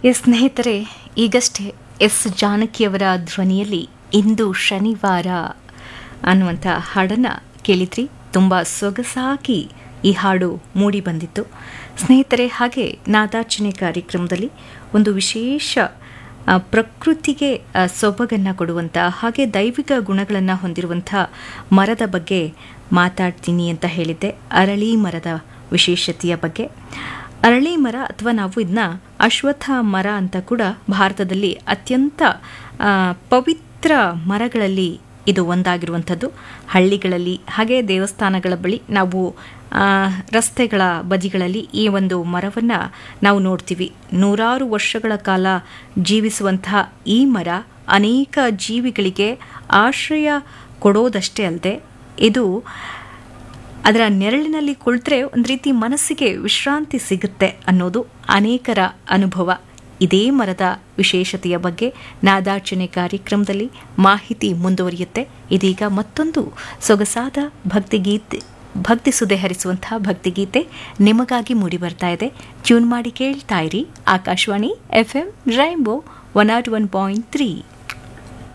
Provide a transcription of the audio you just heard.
S ಸ್ನೇಹಿತರೆ ಈಗಷ್ಟೇ S ಜಾನಕಿಯವರ ಧ್ವನಿಯಲ್ಲಿ ಇಂದು ಶನಿವಾರ ಅನ್ನುವಂಥ ಹಾಡನ್ನು ಕೇಳಿದ್ರಿ ತುಂಬ ಸೊಗಸಾಗಿ ಈ ಹಾಡು ಮೂಡಿ ಬಂದಿತ್ತು ಸ್ನೇಹಿತರೆ ಹಾಗೆ ನಾದಾರ್ಚನೆ ಕಾರ್ಯಕ್ರಮದಲ್ಲಿ ಒಂದು ವಿಶೇಷ ಆ, ಪ್ರಕೃತಿಗೆ ಆ, ಸೊಬಗನ್ನು ಕೊಡುವಂಥ ಹಾಗೆ ದೈವಿಕ ಗುಣಗಳನ್ನು ಹೊಂದಿರುವಂಥ ಮರದ ಬಗ್ಗೆ ಮಾತಾಡ್ತೀನಿ ಅಂತ ಹೇಳಿದ್ದೆ ಅರಳಿ ಮರದ ವಿಶೇಷತೆಯ ಬಗ್ಗೆ ಅರಳಿ ಮರ ಅಥವಾ ನಾವು ಇದನ್ನ ಅಶ್ವತ್ಥ ಮರ ಅಂತ ಕೂಡ ಭಾರತದಲ್ಲಿ ಅತ್ಯಂತ ಆ, ಪವಿತ್ರ ಮರಗಳಲ್ಲಿ ಇದು ಒಂದಾಗಿರುವಂಥದ್ದು ಹಳ್ಳಿಗಳಲ್ಲಿ ಹಾಗೆ ದೇವಸ್ಥಾನಗಳ ಬಳಿ ನಾವು ಆ, ರಸ್ತೆಗಳ ಬದಿಗಳಲ್ಲಿ ಈ ಒಂದು ಮರವನ್ನು ನಾವು ನೋಡ್ತೀವಿ ನೂರಾರು ವರ್ಷಗಳ ಕಾಲ ಜೀವಿಸುವಂತಹ ಈ ಮರ ಅನೇಕ ಜೀವಿಗಳಿಗೆ ಆಶ್ರಯ ಕೊಡೋದಷ್ಟೇ ಅಲ್ಲದೆ ಇದು ಅದರ ನೆರಳಿನಲ್ಲಿ ಕುಳಿತರೆ ಒಂದು ರೀತಿ ಮನಸ್ಸಿಗೆ ವಿಶ್ರಾಂತಿ ಸಿಗುತ್ತೆ ಅನ್ನೋದು ಅನೇಕರ ಅನುಭವ ಇದೇ ಮರದ ವಿಶೇಷತೆಯ ಬಗ್ಗೆ ನಾದಾರ್ಚನೆ ಕಾರ್ಯಕ್ರಮದಲ್ಲಿ ಮಾಹಿತಿ ಮುಂದುವರಿಯುತ್ತೆ ಇದೀಗ ಮತ್ತೊಂದು ಸೊಗಸಾದ ಭಕ್ತಿಗೀತೆ ಭಕ್ತಿ ಸುದೆ ಹರಿಸುವಂತಹ ಭಕ್ತಿಗೀತೆ ನಿಮಗಾಗಿ ಮೂಡಿ ಬರ್ತಾ ಇದೆ ಟ್ಯೂನ್ ಮಾಡಿ ಕೇಳ್ತಾ ಇರಿ Akashvani F M rainbow one nought one point three